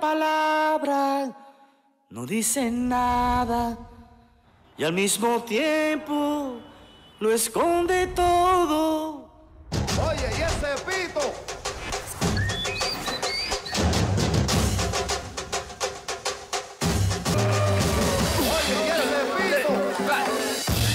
palabras no dicen nada y al mismo tiempo lo esconde todo. Oye, ¿y ese pito? Oye, ¿y ese pito?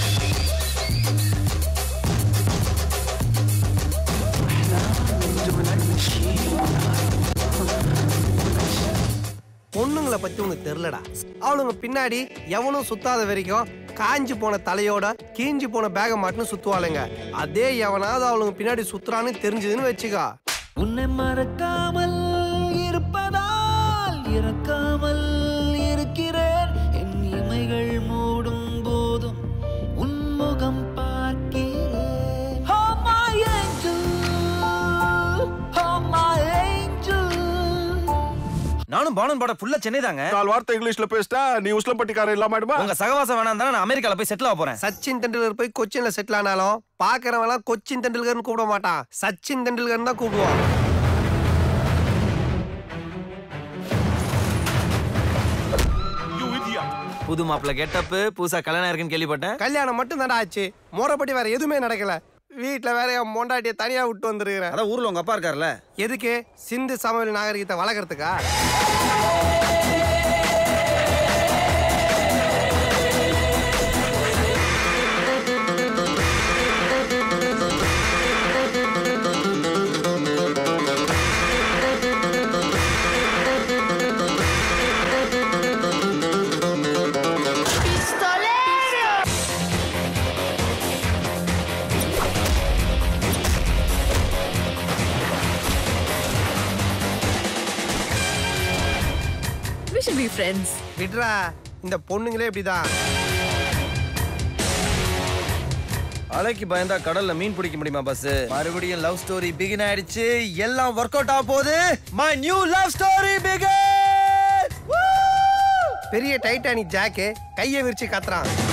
பொண்ணுங்களை பத்தி உனக்கு தெரிலடா அவளுங்க பின்னாடி எவனும் சுத்தாத வரைக்கும் காஞ்சி போன தலையோட கீஞ்சி போன பேக மாட்டுன்னு சுத்துவாளுங்க அதே எவனாவது அவளுங்க பின்னாடி சுத்துறான்னு தெரிஞ்சதுன்னு வச்சுக்கோ உன்னை மறக்காமல் இருப்பதால் இறக்காமல் இருக்கிறேன் என் இமைகள் மூடும் போதும் உன்முகம் பார்க்கிறேன் Oh my angel, oh my angel. நானும் பானன் பாட ஃபுல்லா சென்னை தாங்க நாலு வார்த்தை இங்கிலீஷ்ல பேசிட்டா நீ உஸ்லம்பட்டிக்காரன் இல்லாம ஆயிடுமா உங்க சகவாசம் வேணாம் தானே நான் அமெரிக்கால போய் செட்டில் ஆக போறேன் சச்சின் தெண்டுல்கர் போய் கொச்சின்ல செட்டில் ஆனாலும் பாக்குறவன்லாம் கொச்சின் தெண்டுல்கர்னு கூப்பிட மாட்டான் சச்சின் தெண்டுல்கர் தான் கூப்பிடுவான் புது மாப்பிள்ள கெட்டப்பு புதுசா கல்யாணம் இருக்குன்னு கேள்விப்பட்டேன் கல்யாணம் மட்டும் தான்டா ஆச்சு முறைப்படி வேற எதுவுமே நடக்கல வீட்டுல வேற என் மொண்டாட்டியை தனியா விட்டு வந்துருக்கிறேன் அதான் ஊர்ல உங்க அப்பா இருக்காருல்ல எதுக்கு சிந்து சமவெளி நாகரிகத்தை வளர்க்கறதுக்கா We should be friends. விட்றா இந்த பொண்ணுங்களே இப்படிதான் அலைக்கு பயந்தா கடல்ல மீன் பிடிக்க முடியுமா பஸ் மறுபடியும் லவ் ஸ்டோரி பிகின் ஆயிடுச்சு எல்லாம் ஒர்க் அவுட் ஆக போகுது my new love story begin பெரிய டைட்டானிக் ஜாக்கு கையை விரிச்சு கத்துறான்